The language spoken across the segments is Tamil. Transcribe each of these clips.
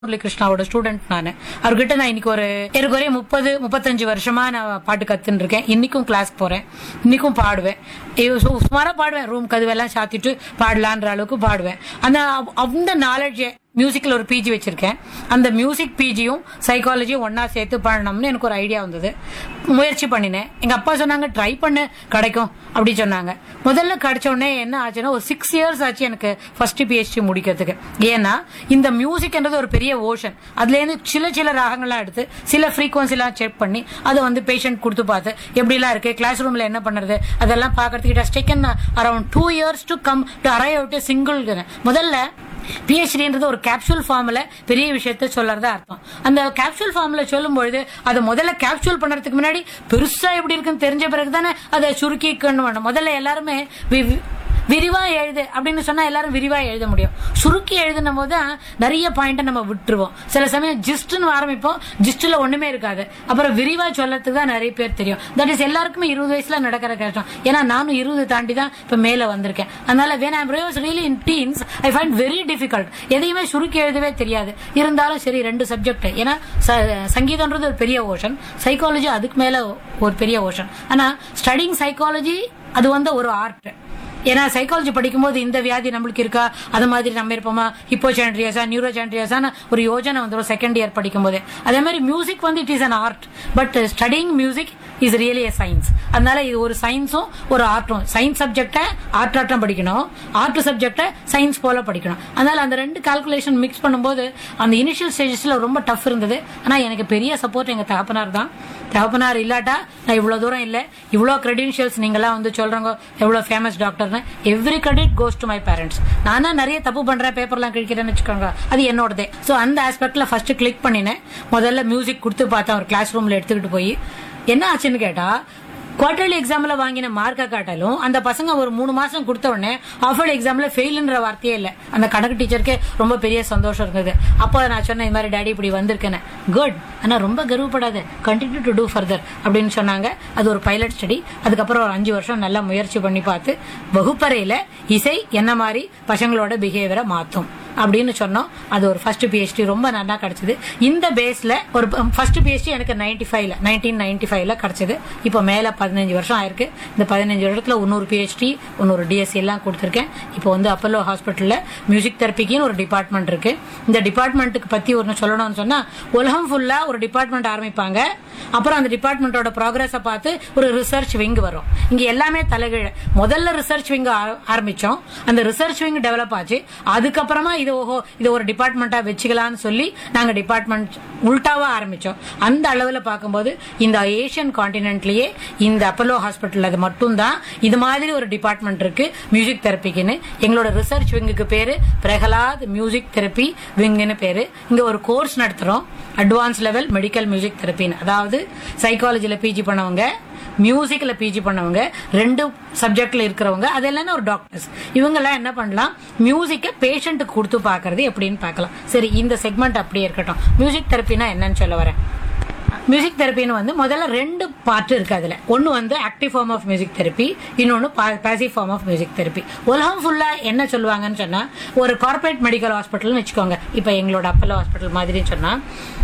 முரளி கிருஷ்ணாவோட ஸ்டூடெண்ட் நான் அவர்கிட்ட நான் இன்னைக்கு ஒரு எனக்கு ஒரே முப்பது முப்பத்தஞ்சு வருஷமா நான் பாட்டு கத்துன்னு இருக்கேன் இன்னைக்கும் கிளாஸ் போறேன் இன்னைக்கும் பாடுவேன் ஐயோ, சு- சுமாரா பாடுவேன் ரூம் கதவெல்லாம் சாத்திட்டு பாடலான்ற அளவுக்கு பாடுவேன் அந்த அந்த நாலேஜ் மியூசிக்ல ஒரு பிஜி வச்சிருக்கேன் அந்த மியூசிக் பிஜியும் சைக்காலஜியும் ஒண்ணா சேர்த்து பண்ணணும்னு எனக்கு ஒரு ஐடியா வந்தது முயற்சி பண்ணினேன் எங்க அப்பா சொன்னாங்க ட்ரை பண்ணு கிடைக்கும் அப்படி சொன்னாங்க முதல்ல கிடைச்ச உடனே என்ன ஆச்சுன்னா ஒரு சிக்ஸ் இயர்ஸ் ஆச்சு எனக்கு ஃபர்ஸ்ட் பிஹெச்டி முடிக்கிறதுக்கு ஏன்னா இந்த மியூசிக்ன்றது ஒரு பெரிய ஓஷன் அதுல இருந்து சில சில ராகங்கள்லாம் எடுத்து சில ஃப்ரீக்வன்சிலாம் செக் பண்ணி அதை வந்து பேஷண்ட் கொடுத்து பார்த்து எப்படிலாம் இருக்கு கிளாஸ் ரூம்ல என்ன பண்ணுறது அதெல்லாம் பார்க்கறதுக்கு it taken around two years to come to arrive out single முதல்ல பிஹெச்டின்றது ஒரு கேப்சூல் ஃபார்ம்ல பெரிய விஷயத்த சொல்லறதா அர்த்தம் அந்த கேப்சூல் ஃபார்ம்ல சொல்லும் பொழுது அதை முதல்ல கேப்சூல் பண்றதுக்கு முன்னாடி பெருசா எப்படி இருக்குன்னு தெரிஞ்ச பிறகு தானே அதை சுருக்கி கொண்டு வரணும் முதல்ல எல்லாருமே வி- வி- விரிவா எழுது அப்படின்னு சொன்னா எல்லாரும் விரிவா எழுத முடியும் சுருக்கி எழுதுன போது தான் நிறைய பாயிண்ட்டை நம்ம விட்டுருவோம் சில சமயம் ஜிஸ்ட்னு ஆரம்பிப்போம் ஜிஸ்ட்ல ஒண்ணுமே இருக்காது அப்புறம் விரிவா சொல்லறதுக்கு தான் நிறைய பேர் தெரியும் தட் இஸ் எல்லாருக்குமே இருபது வயசுல நடக்கிற கஷ்டம் ஏன்னா நானும் இருபது தாண்டி தான் இப்ப மேல வந்திருக்கேன் அதனால when I'm really in teens I find very difficult எதையுமே சுருக்கி எழுதவே தெரியாது இருந்தாலும் சரி ரெண்டு சப்ஜெக்ட் ஏன்னா ச- சங்கீதம்ன்றது ஒரு பெரிய ஓஷன் சைக்காலஜி அதுக்கு மேல ஒரு பெரிய ஓஷன் ஆனா ஸ்டடிங் சைக்காலஜி அது வந்து ஒரு ஆர்ட் ஏன்னா சைக்காலஜி படிக்கும்போது இந்த வியாதி நம்மளுக்கு இருக்கா அது மாதிரி நம்ம இருப்போமா ஹிப்போ சாண்ட்ரியாஸா நியூரோ சாண்ட்ரியாஸான ஒரு யோஜனை வந்துடும் செகண்ட் இயர் படிக்கும்போது அதே மாதிரி மியூசிக் வந்து it is an art but studying music is really a science அதனால இது ஒரு சயின்ஸும் ஒரு ஆர்ட்டும் சயின்ஸ் சப்ஜெக்டை ஆர்ட் ஆட்டம் படிக்கணும் ஆர்ட் சப்ஜெக்டை சயின்ஸ் போல படிக்கணும் அதனால அந்த ரெண்டு கால்குலேஷன் மிக்ஸ் பண்ணும்போது அந்த இனிஷியல் ஸ்டேஜஸ்ல ரொம்ப டஃப் இருந்தது ஆனா எனக்கு பெரிய சப்போர்ட் எங்க தகப்பனார் தான் தகப்பனார் இல்லாட்டா நான் இவ்வளவு தூரம் இல்ல இவ்வளவு கிரெடென்ஷியல்ஸ் நீங்கெல்லாம் வந்து சொல்றவங்க எவ்வளவு ஃபேமஸ் டாக்டர்னு every credit goes to my parents நானா நிறைய தப்பு பண்றேன் பேப்பர்லாம் கிழிக்கிறேன்னு வச்சுக்கோங்க அது என்னோடதே சோ அந்த ஆஸ்பெக்ட்ல ஃபர்ஸ்ட் கிளிக் பண்ணினேன் முதல்ல மியூசிக் கொடுத்து பார்த்தேன் ஒரு கிளாஸ் ரூம்ல எடுத்துக்கிட்டு போய் என்ன ஆச்சுன்னு கேட்டா குவார்டர்லி எக்ஸாம்ல வாங்கின மார்க்கை காட்டாலும் அந்த பசங்க ஒரு மூணு மாசம் கொடுத்த உடனே ஆஃபர்லி எக்ஸாம்ல ஃபெயில்ன்ற வார்த்தையே இல்ல அந்த கணக்கு டீச்சருக்கு ரொம்ப பெரிய சந்தோஷம் இருந்தது அப்போ நான் சொன்னேன் இந்த மாதிரி டாடி இப்படி வந்திருக்கேன்னு குட் ஆனா ரொம்ப கர்வப்படாத கண்டினியூ டு டூ ஃபர்தர் அப்படின்னு சொன்னாங்க அது ஒரு பைலட் ஸ்டடி அதுக்கப்புறம் ஒரு அஞ்சு வருஷம் நல்லா முயற்சி பண்ணி பார்த்து வகுப்பறையில இசை என்ன மாதிரி பசங்களோட பிஹேவியரை மாத்தும் அப்படின்னு சொன்னோம் அது ஒரு ஃபர்ஸ்ட் பிஹெச்டி ரொம்ப நல்லா கிடைச்சது இந்த பேஸ்ல ஒரு ஃபர்ஸ்ட் பிஹெச்டி எனக்கு நைன்டி ஃபைவ்ல நைன்டீன் நைன்டி ஃபைவ்ல கிடைச்சது இப்போ மேல பதினஞ்சு வருஷம் ஆயிருக்கு இந்த பதினஞ்சு வருடத்துல இன்னொரு பிஹெச்டி இன்னொரு டிஎஸ்சி எல்லாம் கொடுத்துருக்கேன் இப்போ வந்து அப்பல்லோ ஹாஸ்பிட்டல்ல மியூசிக் தெரப்பிக்குன்னு ஒரு டிபார்ட்மெண்ட் இருக்கு இந்த டிபார்ட்மெண்ட்டுக்கு பத்தி ஒன்று சொல்லணும்னு சொன்னா உலகம் ஃபுல்லா ஒரு டிபார்ட்மெண்ட் ஆரம்பிப்பாங்க அப்புறம் அந்த டிபார்ட்மெண்ட்டோட ப்ராக்ரஸை பார்த்து ஒரு ரிசர்ச் விங் வரும் இங்க எல்லாமே தலைகீழ முதல்ல ரிசர்ச் விங் ஆரம்பிச்சோம் அந்த ரிசர்ச் விங் டெவலப் ஆச்சு அதுக்கப்புறமா இது ஓஹோ இது ஒரு டிபார்ட்மெண்டா வச்சுக்கலாம்னு சொல்லி நாங்க டிபார்ட்மெண்ட் உல்டாவா ஆரம்பிச்சோம் அந்த அளவுல பார்க்கும்போது இந்த ஏசியன் காண்டினென்ட்லயே இந்த அப்பல்லோ ஹாஸ்பிட்டல் அது மட்டும்தான் இது மாதிரி ஒரு டிபார்ட்மெண்ட் இருக்கு மியூசிக் தெரப்பிக்குன்னு எங்களோட ரிசர்ச் விங்குக்கு பேரு பிரகலாத் மியூசிக் தெரப்பி விங்குன்னு பேரு இங்க ஒரு கோர்ஸ் நடத்துறோம் அட்வான்ஸ் லெவல் மெடிக்கல் மியூசிக் தெரப்பின்னு அதாவது சைக்காலஜில பிஜி பண்ணவங்க மியூசிக்ல பிஜி பண்ணவங்க ரெண்டு சப்ஜெக்ட்ல இருக்கிறவங்க அதெல்லாம் ஒரு டாக்டர்ஸ் இவங்க எல்லாம் என்ன பண்ணலாம் மியூசிக்கை பேஷண்ட்டுக்கு கொடுத்து பார்க்கறது எப்படின்னு பார்க்கலாம் சரி இந்த செக்மெண்ட் அப்படியே இருக்கட்டும் மியூசிக் தெரப்பினா என்னன்னு சொல்ல வரேன் மியூசிக் தெரப்பின்னு வந்து முதல்ல ரெண்டு பார்ட் இருக்கு அதுல ஒன்னு வந்து active form of music therapy இன்னொன்னு passive form of music therapy உலகம் ஃபுல்லா என்ன சொல்லுவாங்கன்னு சொன்னா ஒரு கார்ப்பரேட் மெடிக்கல் ஹாஸ்பிட்டல்னு வச்சுக்கோங்க இப்ப எங்களோட அப்பல்லோ ஹாஸ்பிட்டல் மாதிரின்னு சொன்னா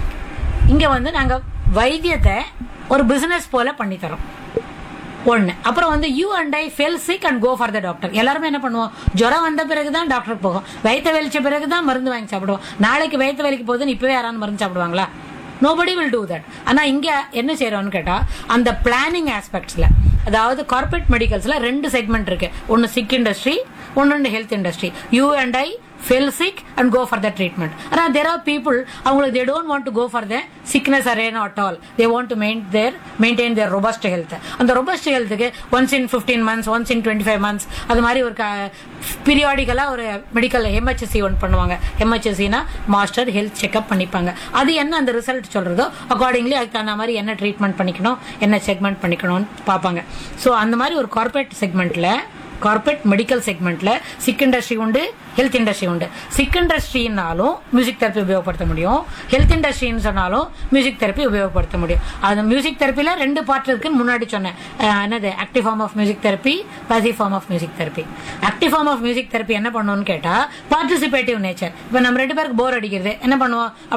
இங்க வந்து நாங்க வைத்தியத்தை ஒரு பிசினஸ் போல பண்ணி தரோம் ஒண்ணு அப்புறம் வந்து you and I fell sick and go for the doctor எல்லாருமே என்ன பண்ணுவோம் ஜுரம் வந்த பிறகு தான் டாக்டர் போகும் வயிற்று வெளிச்ச பிறகு தான் மருந்து வாங்கி சாப்பிடுவோம் நாளைக்கு வயிற்று வலிக்கு போகுதுன்னு இப்பவே யாராவது மருந்து சாப்பிடுவாங்களா நோபடி வில் டூ தட் ஆனா இங்க என்ன செய்யறோம்னு கேட்டா அந்த பிளானிங் ஆஸ்பெக்ட்ஸ்ல அதாவது கார்பரேட் மெடிக்கல்ஸ்ல ரெண்டு செக்மெண்ட் இருக்கு ஒன்னு சிக் இண்டஸ்ட்ரி ஒன்னு health industry you and I fell sick and go for the treatment ஆனால் தேர் ஆர் பீப்புள் அவங்களுக்கு they don't want to go for the sickness are not all they want to main their maintain their robust health அந்த ரொபஸ்ட் ஹெல்த்துக்கு once in fifteen months once in twenty five months அது மாதிரி ஒரு பீரியாடிக்கலாக ஒரு மெடிக்கல் எம்ஹெச்எஸ்சி ஒன்று பண்ணுவாங்க எம்ஹெச்எஸ்சினா மாஸ்டர் ஹெல்த் செக்அப் பண்ணிப்பாங்க அது என்ன அந்த ரிசல்ட் சொல்றதோ அக்கார்டிங்லி அதுக்கு தகுந்த மாதிரி என்ன ட்ரீட்மெண்ட் பண்ணிக்கணும் என்ன செக்மெண்ட் பண்ணிக்கணும்னு பார்ப்பாங்க ஸோ அந்த மாதிரி ஒரு கார்பரேட் செக்மெண்ட்ல கார்பரேட் மெடிக்கல் செக்மெண்ட்ல சிக் இண்டஸ்ட்ரி உண்டு ஹெல்த் இண்டஸ்ட்ரி உண்டு சிக் இண்டஸ்ட்ரினாலும் மியூசிக் தெரப்பி உபயோகப்படுத்த முடியும் ஹெல்த் இண்டஸ்ட்ரின்னு சொன்னாலும் மியூசிக் தெரப்பி உபயோகப்படுத்த முடியும் அது மியூசிக் தெரப்பில ரெண்டு பார்ட் இருக்குன்னு முன்னாடி சொன்னேன் அஹ் என்னது active form of music therapy passive form of music therapy active form of music therapy என்ன பண்ணுவோம்னு கேட்டா பார்ட்டிசிபேட்டிவ் நேச்சர் இப்போ நம்ம ரெண்டு பேருக்கு போர் அடிக்கிறது என்ன பண்ணுவோம்